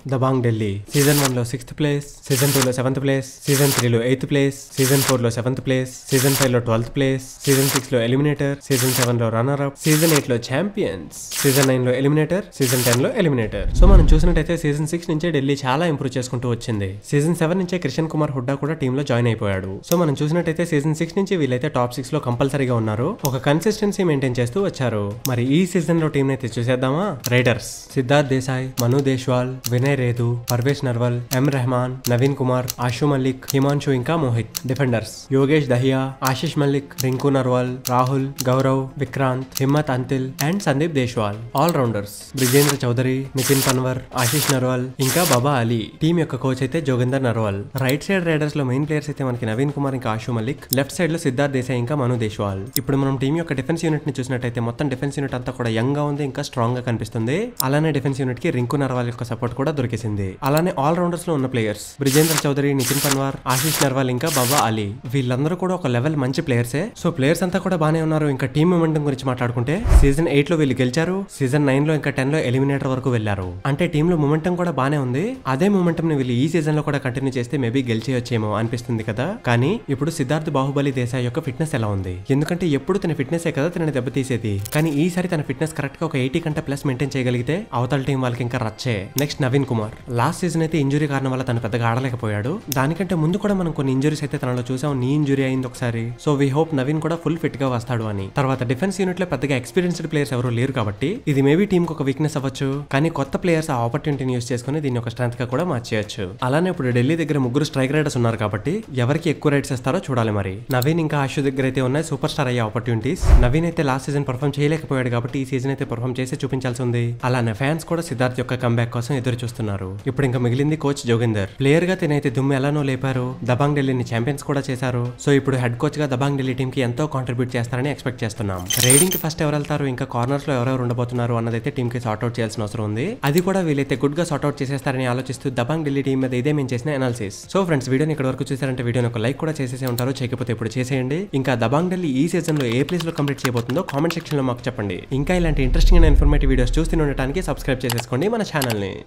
Dabangg Delhi season one లో sixth place season two లో seventh place season three లో eighth place season four లో seventh place season five లో twelfth place season six లో eliminator season seven లో runner up season eight లో champions season nine లో eliminator season ten లో eliminator so మనం చూసినట్టయితే సీజన్ సిక్స్ నుంచే ఢిల్లీ చాలా ఇంప్రూవ్ చేసుకుంటూ వచ్చింది సీజన్ సెవెన్ నుంచే కిషన్ కుమార్ హుడ్డా కూడా టీమ్ లో జాయిన్ అయిపోయాడు సో మనం చూసినట్టయితే సీజన్ సిక్స్ నుంచి వీళ్ళైతే టాప్ సిక్స్ లో కంపల్సరీగా ఉన్నారు ఒక కన్సిస్టెన్సీ మెయింటైన్ చేస్తూ వచ్చారు మరి ఈ సీజన్ లో టీం అయితే చూసేద్దామా రైడర్స్ సిద్ధార్థ్ దేశాయ్ మను దేశ్వాల్ వినయ్ రేదు పర్వేష్ నర్వల్ ఎం రెహమాన్ నవీన్ కుమార్ ఆషు మల్లిక్ హిమాంశు ఇంకా Mohit defenders Yogesh Dahiya Ashish Mallik Rinku Narwal Rahul Gaurav Vikrant Himmat Antil and Sandeep Deswal all rounders Brijendra Choudhary Nitin Panwar Ashish Narwal ఇంకా బాబా అలీ టీం యొక్క కోచ్ అయితే Joginder Narwal right side raiders లో మెయిన్ ప్లేయర్స్ అయితే మనకి నవీన్ కుమార్ ఇంకా ఆషు మల్లిక్ లెఫ్ట్ సైడ్ లో సిద్ధార్థ్ దేశాయ్ ఇంకా మను దేశ్వాల్ ఇప్పుడు మనం టీం యొక్క డిఫెన్స్ యూనిట్ ని చూసినట్టయితే మొత్తం డిఫెన్స్ యూనిట్ అంతా కూడా యంగ్ గా ఉంది ఇంకా స్ట్రాంగ్ గా కనిపిస్తుంది అలానే డిఫెన్స్ యూనిట్ కి రింకు నర్వాల్ యొక్క సపోర్ట్ కూడా దొరికేసింది అలానే ఆల్ రౌండర్స్ లో ఉన్న ప్లేయర్స్ బ్రిజేంద్ర చౌదరి నితిన్ పన్వార్ ఆశిష్ నర్వాల్ ఇంకా బాబా అలీ వీళ్ళందరూ కూడా ఒక లెవెల్ మంచి ప్లేయర్సే సో ప్లేయర్స్ అంతా కూడా బానే ఉన్నారు ఇంకా టీమ్ మొమెంటం గురించి మాట్లాడుకుంటే సీజన్ ఎయిట్ లో వీళ్ళు గెలిచారు సీజన్ నైన్ లో ఇంకా టెన్ లో ఎలిమినేటర్ వరకు వెళ్లారు అంటే టీమ్ లో మొమెంటం కూడా బానే ఉంది అదే మొమెంటం ని వీళ్ళు ఈ సీజన్ లో కూడా కంటిన్యూ చేస్తే మేబీ గెలిచేయొచ్చేమో అనిపిస్తుంది కదా కానీ ఇప్పుడు సిద్ధార్థ్ బాహుబలి దేశాయ్ యొక్క ఫిట్నెస్ ఎలా ఉంది ఎందుకంటే ఎప్పుడు తన ఫిట్నెస్ కదా తనని దెబ్బతీసేది కానీ ఈసారి తన ఫిట్నెస్ కరెక్ట్ గా ఒక ఎయిటీ కంటే ప్లస్ మెయింటైన్ చేయగలిగితే అవతల టీం వాళ్ళకి ఇంకా రచ్చే next Naveen Kumar last season అయితే ఇంజురీ కారణం వల్ల తను పెద్దగా ఆడలేకపోయాడు దానికంటే ముందు కూడా మనం కొన్ని ఇంజురీస్ అయితే తనలో చూసాం నీ ఇంజురీ అయింది ఒకసారి సో వీ హోప్ నవీన్ కూడా ఫుల్ ఫిట్ గా వస్తాడు అని తర్వాత డిఫెన్స్ యూనిట్ లో పెద్దగా ఎక్స్పీరియన్స్డ్ ప్లేయర్స్ ఎవరు లేరు కాబట్టి ఇది మేబీ టీమ్ కి ఒక వీక్నెస్ అవ్వచ్చు కానీ కొత్త ప్లేయర్స్ ఆ ఆపర్చునిటీని యూస్ చేసుకుని దీన్ని ఒక స్ట్రెంత్ గా కూడా మార్చేయచ్చు అలానే ఇప్పుడు ఢిల్లీ దగ్గర ముగ్గురు స్ట్రైక్ రైడర్స్ ఉన్నారు కాబట్టి ఎవరికి ఎక్కువ రైడ్స్ ఇస్తారో చూడాలి మరి నవీన్ ఇంకా ఆశు దగ్గర అయితే ఉన్నాయి సూపర్ స్టార్ అయ్యే ఆపర్చునిటీస్ నవీన్ అయితే లాస్ట్ సీజన్ పర్ఫామ్ చేయలేకపోయాడు కాబట్టి ఈ సీజన్ అయితే పర్ఫామ్ చేసి చూపించాల్సి ఉంది అలానే ఫ్యాన్స్ కూడా సిద్ధార్థ్ యొక్క కంబ్యాక్ కోసం ఎదురు చూస్తున్నారు ఇప్పుడు ఇంకా మిగిలింది కోచ్ జోగిందర్ ప్లేయర్ గా తినైతే దుమ్ము ఎలానో లేపారు దబాంగ్ ఢిల్లీని ఛాంపియన్స్ కూడా చేశారు సో ఇప్పుడు హెడ్ కోచ్ గా దబాంగ్ ఢిల్లీ టీం కి ఎంతో కాంట్రిబ్యూట్ చేస్తారని ఎక్స్పెక్ట్ చేస్తున్నాం రైడింగ్ కి ఫస్ట్ ఎవరు వెళ్తారు ఇంకా కార్నర్స్ లో ఎవరెవరు ఉండబోతున్నారు అన్నదైతే టీం కి సార్ట్అవుట్ చేయాల్సిన అవసరం ఉంది అది కూడా వీలైతే గుడ్ గా సార్ట్అవుట్ చేసేస్తారని ఆలోచిస్తూ దబాంగ్ ఢిల్లీ టీం మీద ఇదే మేము చేసిన అనాలిసిస్ సో ఫ్రెండ్స్ వీడియోని ఇక్కడ వరకు చూసారంటే వీడియోని ఒక లైక్ కూడా చేసేసే ఉంటారు చేయకపోతే ఇప్పుడు చేసేయండి ఇంకా దబాంగ్ ఢిల్లీ ఈ సీజన్ లో ఏ ప్లేస్ లో కంప్లీట్ చేయబోతుందో కామెంట్ సెక్షన్ లో మాకు చెప్పండి ఇంకా ఇలాంటి ఇంట్రెస్టింగ్ అండ్ ఇన్ఫర్మేటివ్ వీడియోస్ చూస్తూనే ఉండటానికి సబ్స్క్రైబ్ చేసేసుకోండి మన ఛానల్ ని